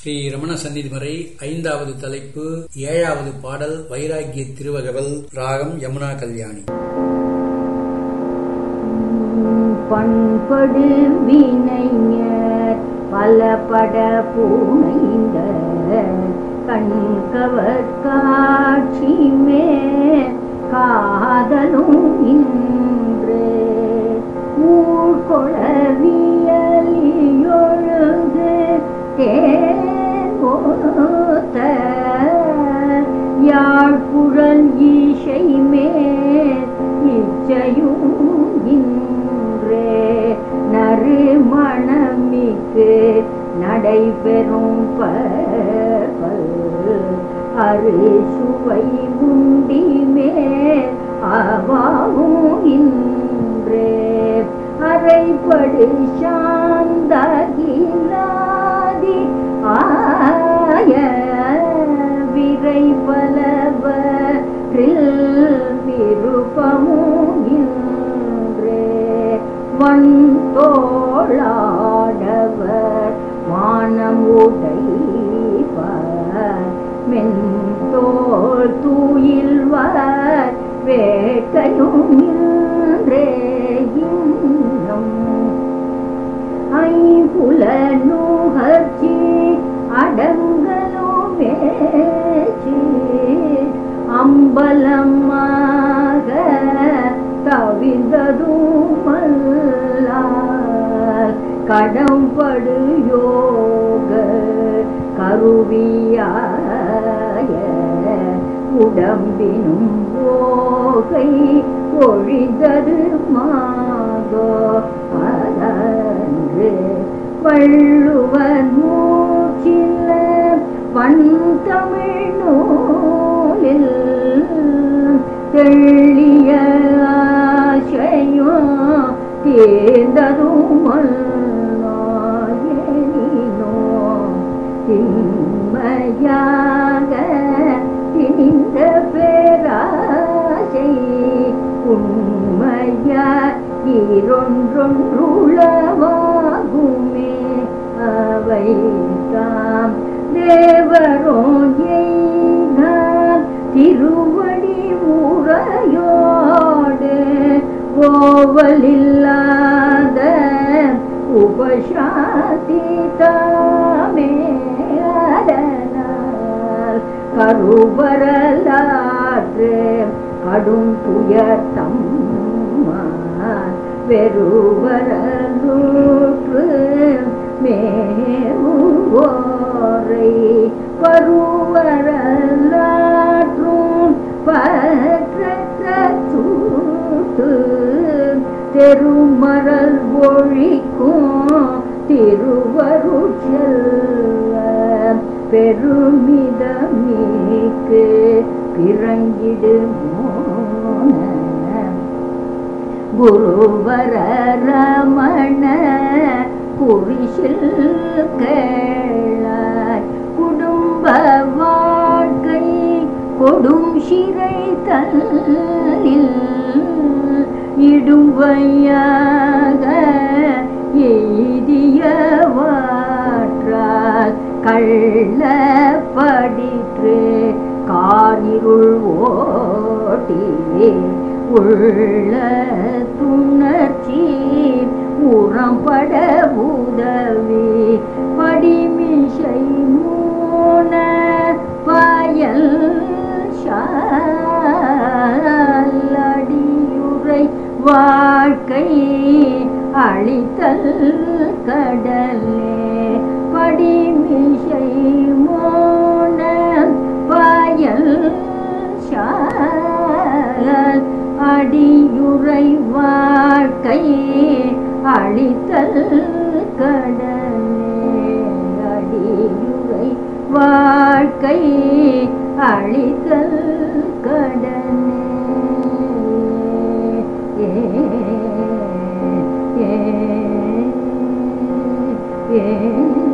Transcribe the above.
ஸ்ரீ ரமண சந்நிதிமறை ஐந்தாவது தலைப்பு ஏழாவது பாடல் வைராகிய திருவகவல் ராகம் யமுனா கல்யாணி பண்படு வினைஞர் பலபட பூனைந்த கண்கவர் காட்சி மேல் காதலும் இன்று ஊழ்கொளவியலியொழுகு தேர்வோத்த யாழ்குழல் ஈசை மேல் இச்சையும் இன்றே நறுமணமிக்கு நடைபெறும் பற்பல் அறுசுவை உண்டி மேல் அவாவும் இன்றே அரைப்படு சாந்தகிலாதி ஆய விரை பலவற்றில் விருப்பமும் இன்றே வன் தோளாடவர் வானம் உடைவர் மென்தோள் தூயில்வர் வேட்கையும் இன்றே இன்னும் ஐம்புல நுகர்ச்சி அடங்கலும் வேச்சு அம்பலமாக தவிர்ந்ததுமல்ல கடம்படு யோக கருவியாய உடம்பினும் போகை ஒழிந்தது மாதோ அதன்று வள்ளுவர் மூச்சில வன்தமிழ் நூலில் தெள்ளிய ஆசையும் தேர்ந்ததும் எனினோ திண்மையாக திணிந்த பேராசை உண்மையா இரொன்றொன்றுளவாகுமே அவை தாம் தேவரோ எய்தாம் திருவடி முறையோடு கோவலில்லாத உபசாதி தாமே அதனால் கருவரலாற்று கடும் துயர்த்தம் வெறுவரலூற்று மேவுவோரை பருவரலாற்றும் பற்ற சூட்டு தெருமரல் ஒழிக்கும் திருவருட்செல்வ பெருமிதமிக்கு பிறங்கிடுமோ குருவர ரமண குறிசில் கேளாய் குடும்ப வாழ்க்கை கொடும் சிறை தல்லில் இடுவையாக எய்தியவாற்றால் கள்ள படிற்று காரிருள் ஓட்டி உள்ள துணர்ச்சி உறம்பட உதவி படிமிசை மூன பயல் அடியுரை வாழ்க்கை அழித்தல் கடலே படிமிசை மோன பயல் அடியுரை வாழ்க்கை அழித்தல் கடலே அடியுரை வாழ்க்கை அழித்தல் கடலே ஏ ஏ ஏ